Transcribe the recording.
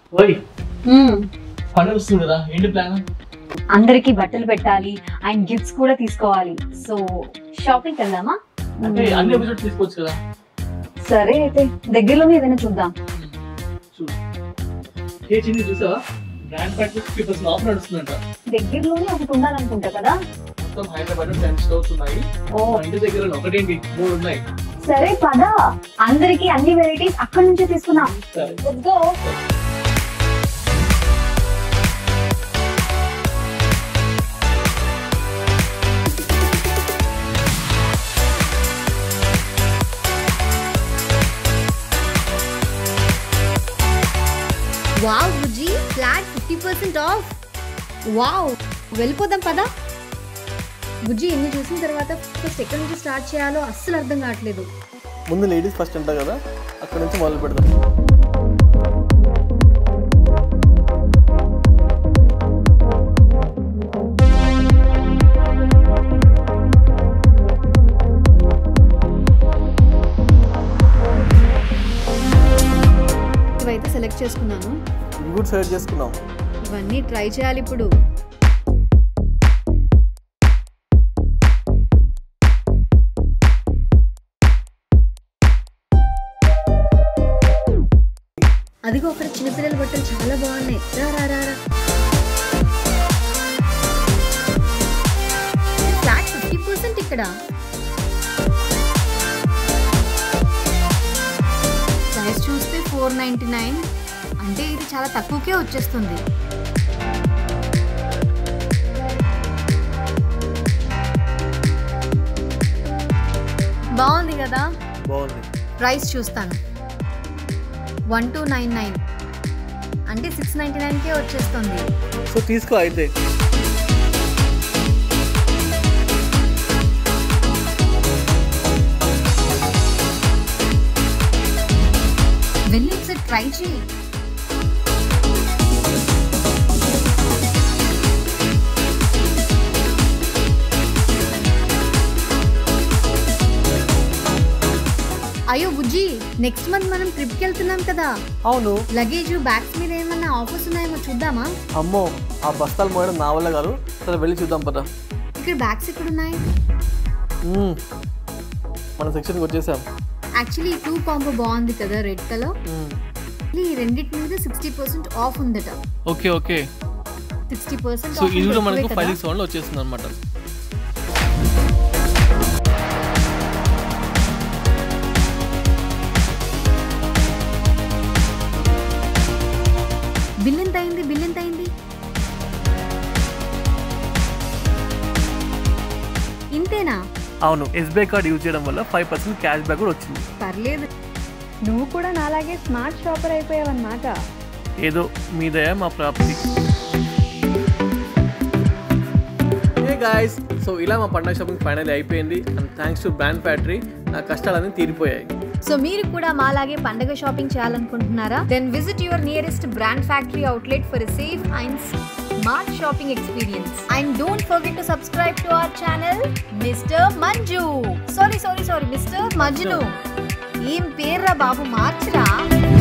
ఓయ్ పండుగ వస్తుంది కదా ఏంటి ప్లాన్ అందరికి బట్టలు పెట్టాలి అండ్ గిఫ్ట్స్ కూడా తీసుకోవాలి సో షాపింగ్ వెళ్దామా అంటే అన్ని ఎపిసోడ్ తీసుకోవచ్చు కదా సరే అయితే దగ్గరలోనే ఏదైనా చూద్దాం చూడు ఏ చిన్ని చూసావా brand pack fifty percent offer నడుస్తుందంట దగ్గరలోనే ఒకటి ఉండాలనుకుంటా కదా మొత్తం హైదరాబాద్ టెన్ స్టోర్స్ ఉన్నాయి ఓ మా ఇంటి దగ్గర ఒకటేంటి మూడు ఉన్నాయి సరే పద అందరికి అన్ని వెరైటీస్ అక్కడి నుంచే తీసుకున్నాం సరే Let's go. వావ్ బుజ్జి flat fifty percent off wow వెళ్ళిపోదాం పదా బుజ్జి ఎన్ని చూసిన తర్వాత ఫస్ట్ ఎక్కడి నుంచి స్టార్ట్ చేయాలో అస్సలు అర్థం కావట్లేదు ముందు లేడీస్ ఫస్ట్ అంట కదా అక్కడ నుంచి మొదలు పెడదాం ఇవైతే సెలెక్ట్ చేసుకున్నాను ఇది కూడా సెలెక్ట్ చేసుకున్నాం ఇవన్నీ ట్రై చేయాలి ఇప్పుడు అదిగో అక్కడ చిన్నపిల్లల బట్టలు చాలా బాగున్నాయి రా రా రా రా ఫ్లాట్ ఫిఫ్టీ పర్సెంట్ ఇక్కడ ప్రైస్ చూస్తే ఫోర్ నైంటీ నైన్ అంటే ఇది చాలా తక్కువకే వచ్చేస్తుంది బాగుంది కదా బాగుంది ప్రైస్ చూస్తాను వన్ టూ నైన్ నైన్ అంటే సిక్స్ నైంటీ నైన్కే వచ్చేస్తుంది సో తీసుకో అయితే వెళ్ళి ఒకసారి ట్రై చేయి అయ్యో బుజ్జి నెక్స్ట్ మంత్ మనం ట్రిప్కి వెళ్తున్నాం కదా అవును లగేజ్ బ్యాగ్స్ మీద ఏమన్నా ఆఫర్స్ ఉన్నాయేమో చూద్దామా అమ్మో ఆ బస్తాలు మోయడం నా వల్ల కాదు సరే వెళ్ళి చూద్దాం పద ఇక్కడ బ్యాగ్స్ ఎక్కడ ఉన్నాయి మ్మ్. మన సెక్షన్కి వచ్చేసాం యాక్చువల్లీ టూ కాంబో బాగుంది కదా రెడ్ కలర్ మ్మ్. ఈ రెండింటి మీద సిక్స్టీ పర్సెంట్ ఆఫ్ ఉందట okay okay sixty percent so ఇది కూడా మనకు ఫైవ్ సిక్స్ వన్లో వచ్చేస్తుంది అనమాట బిల్ ఎంత అయింది బిల్ ఎంత అయింది ఇంతేనా అవును ఎస్బీఐ కార్డ్ యూజ్ చేయడం వల్ల ఫైవ్ పర్సెంట్ క్యాష్ బ్యాక్ కూడా వచ్చింది పర్లేదు నువ్వు కూడా నాలాగే స్మార్ట్ షాపర్ అయిపోయావన్నమాట ఏదో మీ దయ మా ప్రాప్తి ఏ గాయస్ సో ఇలా మా పండగ షాపింగ్ ఫైనల్ అయిపోయింది and thanks to brand factory నా కష్టాలన్నీ తీరిపోయాయి సో మీరు కూడా మాలాగే పండగ షాపింగ్ చేయాలనుకుంటున్నారా then visit your nearest brand factory outlet for safe and smart shopping experience and don't forget to subscribe to our channel mister Manju sorry sorry sorry mister Majnu ఏం పేర్రా బాబు మార్చరా